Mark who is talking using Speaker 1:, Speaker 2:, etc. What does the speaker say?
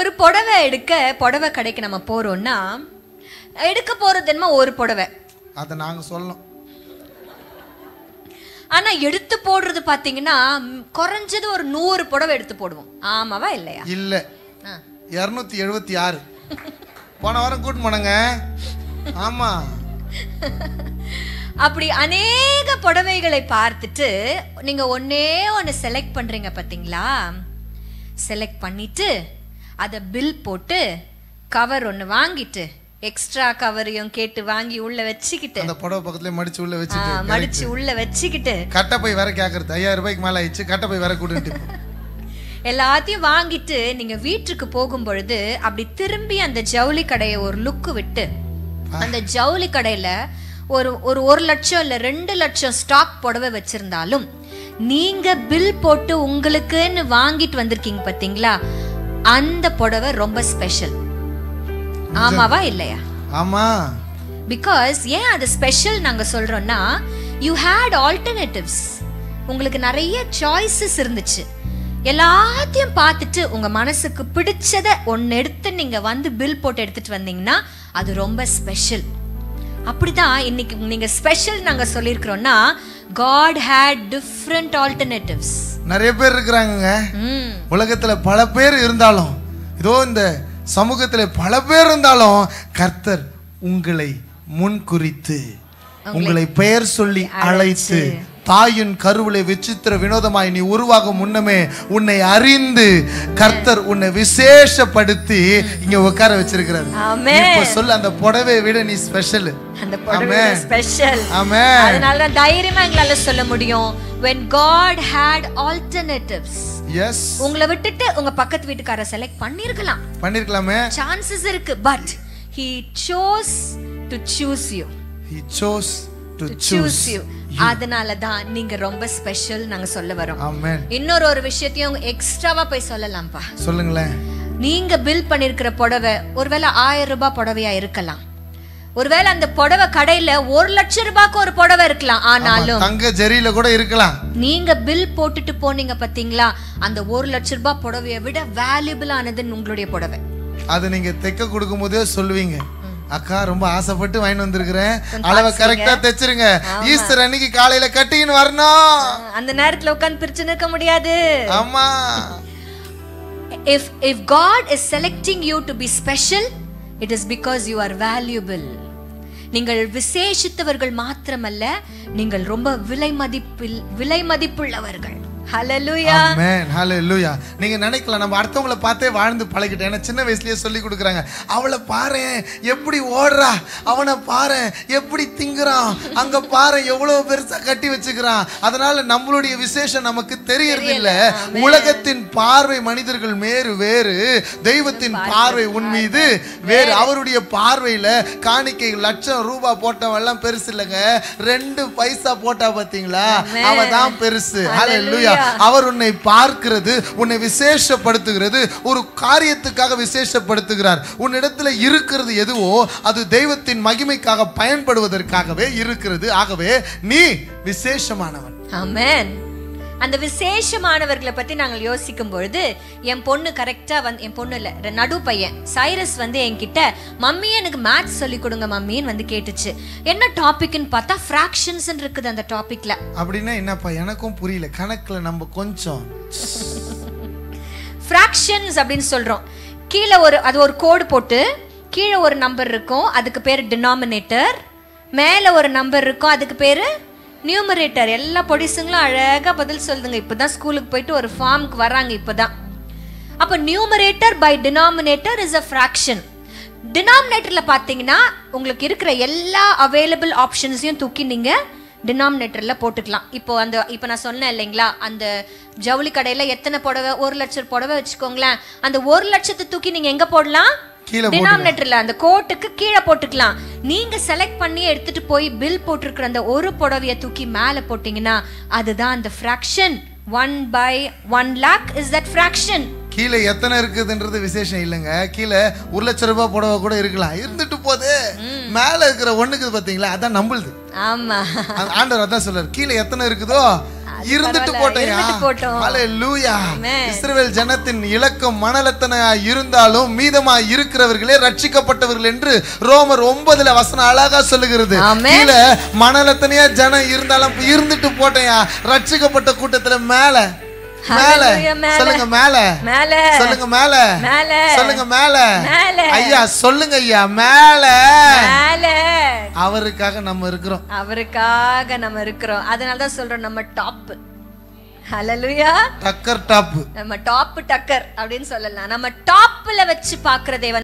Speaker 1: ஒரு புடவை எடுக்க புடவை கடைக்கு நம்ம போறோம்னா எடுக்க போறது என்னமோ ஒரு புடவை
Speaker 2: அதை நாங்க சொல்லணும்
Speaker 1: ஆனா எடுத்து போடுறது பாத்தீங்கன்னா ம், குறைஞ்சது ஒரு நூறு புடவை எடுத்து போடுவோம் ஆமாவா இல்லையா
Speaker 2: இல்ல
Speaker 1: ஆ.
Speaker 2: இருநூத்தி எழுபத்தி ஆறு போன வாரம் கூட்டு போனங்க ஆமா
Speaker 1: அப்படி அநேக புடவைகளை பார்த்துட்டு நீங்க ஒண்ணே ஒன்று செலக்ட் பண்றீங்க பாத்தீங்களா செலக்ட் பண்ணிட்டு அதை பில் போட்டு கவர் ஒன்று வாங்கிட்டு எக்ஸ்ட்ரா கவரையும் கேட்டு வாங்கி உள்ள வச்சுக்கிட்டு
Speaker 2: அந்த புடவை பக்கத்துல மடிச்சு உள்ள
Speaker 1: ஆ,
Speaker 2: வச்சுட்டு
Speaker 1: மடிச்சு உள்ள வச்சுக்கிட்டு
Speaker 2: கட்டை போய் வேற கேக்குறது ஐயாயிரம் ரூபாய்க்கு மேல ஆயிடுச்சு கட்டை போய் வேற கூட்டிட்டு போ.
Speaker 1: எல்லாத்தையும் வாங்கிட்டு நீங்க வீட்டுக்கு போகும் பொழுது அப்படி திரும்பி அந்த ஜவுளி கடையை ஒரு லுக்கு விட்டு அந்த ஜவுளி கடையில ஒரு ஒரு ஒரு லட்சம் இல்ல ரெண்டு லட்சம் ஸ்டாக் புடவை வச்சிருந்தாலும் நீங்க பில் போட்டு உங்களுக்குன்னு வாங்கிட்டு வந்திருக்கீங்க பாத்தீங்களா அந்த புடவை ரொம்ப ஸ்பெஷல் ஆமாவா இல்லையா
Speaker 2: ஆமா
Speaker 1: பிகாஸ் ஏன் அது ஸ்பெஷல் நாங்க சொல்றோம்னா யூ ஹேட் ஆல்டர்னேட்டிவ்ஸ் உங்களுக்கு நிறைய சாய்ஸஸ் இருந்துச்சு எல்லாத்தையும் பார்த்துட்டு உங்க மனசுக்கு பிடிச்சத ஒன்னு எடுத்து நீங்க வந்து பில் போட்டு எடுத்துட்டு வந்தீங்கன்னா அது ரொம்ப ஸ்பெஷல் அப்படிதான் இன்னைக்கு நீங்க ஸ்பெஷல் நாங்க சொல்லியிருக்கிறோம்னா காட் ஹேட் டிஃப்ரெண்ட் ஆல்டர்னேட்டிவ்ஸ்
Speaker 2: நிறைய பேர் இருக்கிறாங்கங்க
Speaker 1: ம்
Speaker 2: உலகத்துல பல பேர் இருந்தாலும் இதோ இந்த சமூகத்துல பல பேர் இருந்தாலும் கர்த்தர் உங்களை முன் குறித்து உங்களை பெயர் சொல்லி அழைத்து தாயின் கருவிலை விசித்திர வினோதமாய் நீ உருவாகும் முன்னமே உன்னை அறிந்து கர்த்தர் உன்னை விசேஷப்படுத்தி இங்க உட்கார வச்சிருக்கிறாரு
Speaker 1: ஆமென்.
Speaker 2: இப்ப சொல்லு அந்த புடவை விட நீ ஸ்பெஷல்
Speaker 1: அந்த புடவை ஸ்பெஷல்
Speaker 2: ஆமென்
Speaker 1: அதனால தான் தைரியமா எங்களால சொல்ல முடியும் when god had alternatives
Speaker 2: yes
Speaker 1: உங்களை விட்டுட்டு உங்க பக்கத்து வீட்டுக்கார செலக்ட் பண்ணிருக்கலாம்
Speaker 2: பண்ணிருக்கலாமே
Speaker 1: சான்சஸ் இருக்கு but he chose to choose you
Speaker 2: he chose to
Speaker 1: to
Speaker 2: choose
Speaker 1: choose you அதனால தான் நீங்க ரொம்ப ஸ்பெஷல் நாங்க சொல்ல வரோம்
Speaker 2: ஆமென்
Speaker 1: இன்னொரு ஒரு விஷயத்தையும் எக்ஸ்ட்ராவா போய் சொல்லலாம்ப்பா
Speaker 2: சொல்லுங்களேன்
Speaker 1: நீங்க பில் பண்ணிருக்கிற புடவை ஒருவேளை ஆயிரம் ரூபாய் புடவையா இருக்கலாம் ஒருவேளை அந்த புடவை கடையில ஒரு லட்சம் ரூபாய்க்கு ஒரு புடவை இருக்கலாம் ஆனாலும்
Speaker 2: தங்க ஜரியில கூட இருக்கலாம்
Speaker 1: நீங்க பில் போட்டுட்டு போனீங்க பாத்தீங்களா அந்த ஒரு லட்ச ரூபாய் புடவையை விட வேல்யூபிள் ஆனது உங்களுடைய புடவை
Speaker 2: அது நீங்க தைக்க கொடுக்கும் போதே சொல்லுவீங்க அக்கா ரொம்ப ஆசைப்பட்டு வாங்கிட்டு வந்திருக்கிறேன் அளவை கரெக்டா தைச்சிருங்க ஈஸ்டர் அன்னைக்கு காலையில கட்டின்னு வரணும்
Speaker 1: அந்த நேரத்துல உட்கார்ந்து பிரிச்சு நிற்க முடியாது
Speaker 2: ஆமா
Speaker 1: if if god is selecting you to be special it is because you are valuable நீங்கள் விசேஷித்தவர்கள் மாத்திரமல்ல நீங்கள் ரொம்ப விலை மதிப்பில் விலை மதிப்புள்ளவர்கள் ஹalleluya
Speaker 2: ஆமென் ஹalleluya நீங்க நினைக்கலாம் நம்ம அடுத்தவங்கள பார்த்தே வாழ்ந்து பழகிட்டேன் ஏன்னா சின்ன வயசுலயே சொல்லி கொடுக்குறாங்க அவளை பாரேன் எப்படி ஓடுறா அவனை பாரேன் எப்படி திங்குறான் அங்க பாரு எவ்வளவு பெருசா கட்டி வச்சுக்கிறான் அதனால நம்மளுடைய விசேஷம் நமக்கு தெரியறது இல்ல உலகத்தின் பார்வை மனிதர்கள் மேறு வேறு தெய்வத்தின் பார்வை உன் மீது வேறு அவருடைய பார்வையில காணிக்கை லட்சம் ரூபாய் போட்டவன் எல்லாம் பெருசு இல்லைங்க ரெண்டு பைசா போட்டா பாத்தீங்களா அவன் தான் பெருசு ஹalleluya அவர் உன்னை பார்க்கிறது உன்னை விசேஷப்படுத்துகிறது ஒரு காரியத்துக்காக விசேஷப்படுத்துகிறார் உன்னிடத்துல இருக்கிறது எதுவோ அது தெய்வத்தின் மகிமைக்காக பயன்படுவதற்காகவே இருக்கிறது ஆகவே நீ விசேஷமானவன்
Speaker 1: ஆமென் அந்த விசேஷமானவர்களை பத்தி நாங்கள் யோசிக்கும் பொழுது என் பொண்ணு கரெக்டா வந்து என் பொண்ணு இல்ல ரெ- நடு பையன் சைரஸ் வந்து என்கிட்ட மம்மி எனக்கு மேத்ஸ் சொல்லி கொடுங்க மம்மின்னு வந்து கேட்டுச்சு என்ன டாபிக்னு பார்த்தா ஃப்ராக்ஷன்ஸ் இருக்குது அந்த டாபிக்ல
Speaker 2: அப்படின்னா என்னப்பா எனக்கும் புரியல கணக்குல நம்ம கொஞ்சம்
Speaker 1: ஃப்ராக்ஷன்ஸ் அப்படின்னு சொல்றோம் கீழே ஒரு அது ஒரு கோடு போட்டு கீழே ஒரு நம்பர் இருக்கும் அதுக்கு பேர் டினாமினேட்டர் மேலே ஒரு நம்பர் இருக்கும் அதுக்கு பேர் நியூமரேட்டர் எல்லா பொடிசுங்களும் அழகாக பதில் சொல்லுதுங்க இப்போதான் ஸ்கூலுக்கு போயிட்டு ஒரு ஃபார்முக்கு வராங்க இப்போதான் அப்போ numerator by denominator is a fraction டினாமினேட்டரில் பார்த்தீங்கன்னா உங்களுக்கு இருக்கிற எல்லா அவைலபிள் ஆப்ஷன்ஸையும் தூக்கி நீங்கள் டினாமினேட்டரில் போட்டுக்கலாம் இப்போ அந்த இப்போ நான் சொன்னேன் இல்லைங்களா அந்த ஜவுளி கடையில் எத்தனை புடவை ஒரு லட்சம் புடவை வச்சுக்கோங்களேன் அந்த ஒரு லட்சத்தை தூக்கி நீங்கள் எங்கே போடலாம்
Speaker 2: கீழே
Speaker 1: டினாமினேட்டர்ல அந்த கோட்டுக்கு கீழே போட்டுக்கலாம் நீங்க செலக்ட் பண்ணி எடுத்துட்டு போய் பில் போட்டிருக்கிற அந்த ஒரு புடவைய தூக்கி மேல போட்டீங்கன்னா அதுதான் அந்த ஃபிராக்ஷன் ஒன் பை ஒன் லேக் இஸ் தட் ஃபிராக்ஷன்
Speaker 2: கீழே எத்தனை இருக்குதுன்றது விசேஷம் இல்லைங்க கீழே ஒரு லட்ச ரூபாய் புடவை கூட இருக்கலாம் இருந்துட்டு போதே மேல இருக்கிற ஒண்ணுக்கு பாத்தீங்களா அதான் நம்பளுது
Speaker 1: ஆமா
Speaker 2: அந்த ஆண்டவர் அதான் சொல்றாரு கீழே எத்தனை இருக்குதோ இருந்துட்டு
Speaker 1: பரவாயில்ல,
Speaker 2: போட்டேயா
Speaker 1: இருந்துட்டு போட்டோம்.
Speaker 2: ஹalleluya
Speaker 1: Amen.
Speaker 2: இஸ்ரவேல் ஜனத்தின் இலக்கம் மணலத்தனையா இருந்தாலும் மீதமா இருக்கிறவர்களே ரட்சிக்கப்பட்டவர்கள் என்று ரோமர் ஒன்பதுல வசனம் அழகா சொல்லுகிறது
Speaker 1: Amen.
Speaker 2: கீழே மணலத்தனையா ஜனம் இருந்தாலும் இருந்துட்டு போட்டேயா ரட்சிக்கப்பட்ட கூட்டத்துல மேல மேல
Speaker 1: Hallelujah, மேல.
Speaker 2: சொல்லுங்க மேல
Speaker 1: மேல
Speaker 2: சொல்லுங்க மேல
Speaker 1: மேல
Speaker 2: சொல்லுங்க மேல
Speaker 1: மேல
Speaker 2: ஐயா சொல்லுங்க ஐயா மேல
Speaker 1: மேல
Speaker 2: அவருக்காக நம்ம இருக்கிறோம்
Speaker 1: அவருக்காக நம்ம இருக்கிறோம் அதனால தான் சொல்றோம் நம்ம டாப் ஹalleluya
Speaker 2: டக்கர் டாப்
Speaker 1: நம்ம டாப் டக்கர் அப்படின்னு சொல்லலாம் நம்ம டாப்ல வச்சு பாக்குற தேவன்